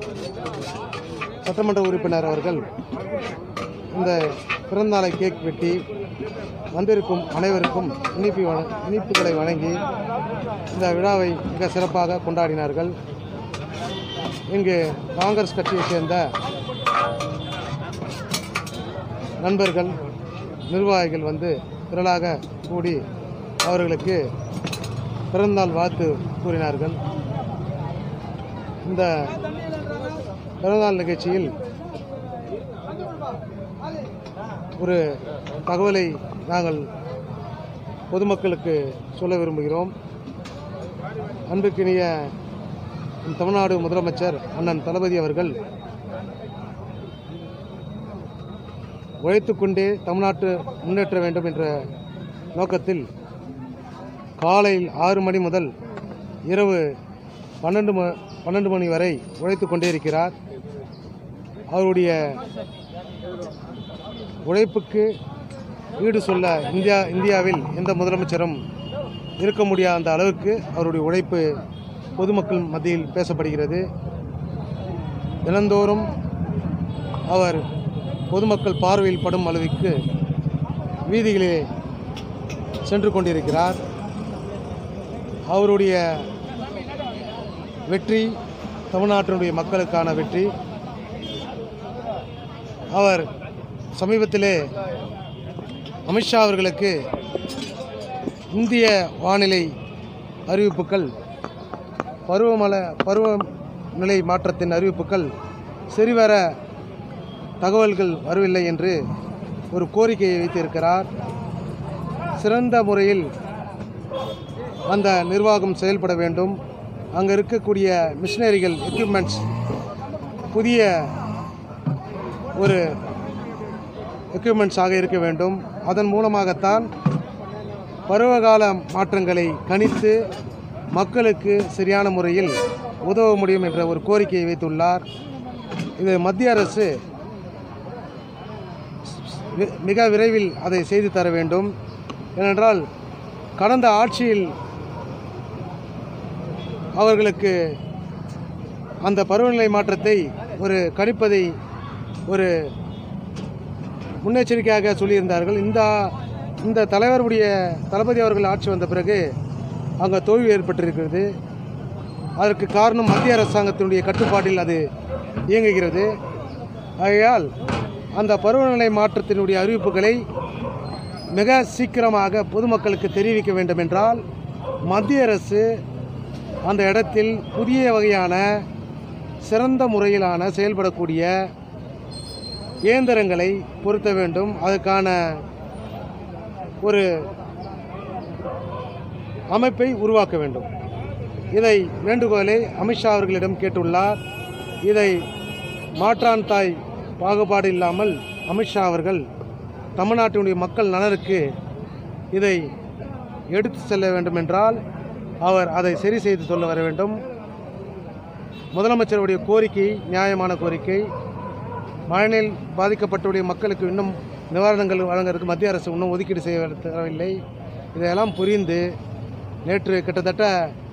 சட்டமன்ற உறுப்பினர் அவர்கள் இந்த பிறந்தநாளை கேக் வெட்டி வந்திருக்கும் அனைவருக்கும் இனிப்பு வழ- இனிப்புகளை வழங்கி இந்த விழாவை மிக சிறப்பாக கொண்டாடினார்கள் இங்கு காங்கிரஸ் கட்சியைச் சேர்ந்த நண்பர்கள் நிர்வாகிகள் வந்து திரளாக கூடி அவர்களுக்கு பிறந்தநாள் வாழ்த்து கூறினார்கள் இந்த பிறந்தநாள் நிகழ்ச்சியில் ஒரு தகவலை நாங்கள் பொதுமக்களுக்கு சொல்ல விரும்புகிறோம் அன்புக்கினிய தமிழ்நாடு முதலமைச்சர் அண்ணன் தளபதி அவர்கள் உழைத்துக்கொண்டே தமிழ்நாட்டு முன்னேற்ற வேண்டும் என்ற நோக்கத்தில் காலையில் ஆறு மணி முதல் இரவு பன்னெண்டு ம பன்னெண்டு மணி வரை உழைத்து கொண்டே இருக்கிறார் அவருடைய உழைப்புக்கு ஈடு சொல்ல இந்தியா இந்தியாவில் எந்த முதலமைச்சரும் இருக்க முடியாத அந்த அளவுக்கு அவருடைய உழைப்பு பொதுமக்கள் மத்தியில் பேசப்படுகிறது தினந்தோறும் அவர் பொதுமக்கள் பார்வையில் படும் அளவுக்கு வீதிகளிலே சென்று கொண்டிருக்கிறார் அவருடைய வெற்றி தமிழ்நாட்டினுடைய மக்களுக்கான வெற்றி அவர் சமீபத்திலே அமித்ஷா அவர்களுக்கு இந்திய வானிலை அறிவிப்புகள் பருவமழை பருவநிலை மாற்றத்தின் அறிவிப்புகள் சரிவர தகவல்கள் வரவில்லை என்று ஒரு கோரிக்கையை வைத்திருக்கிறார் சிறந்த முறையில் அந்த நிர்வாகம் செயல்பட வேண்டும் அங்கே இருக்கக்கூடிய மிஷினரிகள் எக்யூப்மெண்ட்ஸ் புதிய ஒரு எக்யூப்மெண்ட்ஸாக இருக்க வேண்டும் அதன் மூலமாகத்தான் பருவகால மாற்றங்களை கணித்து மக்களுக்கு சரியான முறையில் உதவ முடியும் என்ற ஒரு கோரிக்கையை வைத்துள்ளார் இது மத்திய அரசு வி- மிக விரைவில் அதை செய்து தர வேண்டும் ஏனென்றால் கடந்த ஆட்சியில் அவர்களுக்கு அந்த பருவநிலை மாற்றத்தை ஒரு கணிப்பதை ஒரு முன்னெச்சரிக்கையாக சொல்லியிருந்தார்கள் இந்த இந்த தலைவருடைய தளபதி அவர்கள் ஆட்சி வந்த பிறகு அங்கே தோல்வி ஏற்பட்டிருக்கிறது அதற்கு காரணம் மத்திய அரசாங்கத்தினுடைய கட்டுப்பாட்டில் அது இயங்குகிறது ஆகையால் அந்த பருவநிலை மாற்றத்தினுடைய அறிவிப்புகளை மிக சீக்கிரமாக பொதுமக்களுக்கு தெரிவிக்க வேண்டும் என்றால் மத்திய அரசு அந்த இடத்தில் புதிய வகையான சிறந்த முறையிலான செயல்படக்கூடிய இயந்திரங்களை பொருத்த வேண்டும் அதுக்கான ஒரு அமைப்பை உருவாக்க வேண்டும் இதை வேண்டுகோளை அமித்ஷா அவர்களிடம் கேட்டுள்ளார் இதை மாற்றான் தாய் பாகுபாடு இல்லாமல் அமித்ஷா அவர்கள் தமிழ்நாட்டினுடைய மக்கள் நலனுக்கு இதை எடுத்து செல்ல வேண்டும் என்றால் அவர் அதை சரி செய்து சொல்ல வர வேண்டும் முதலமைச்சருடைய கோரிக்கை நியாயமான கோரிக்கை மழைநீர் பாதிக்கப்பட்டுடைய மக்களுக்கு இன்னும் நிவாரணங்கள் வழங்குறதுக்கு மத்திய அரசு இன்னும் ஒதுக்கீடு செய்ய தரவில்லை இதையெல்லாம் புரிந்து நேற்று கிட்டத்தட்ட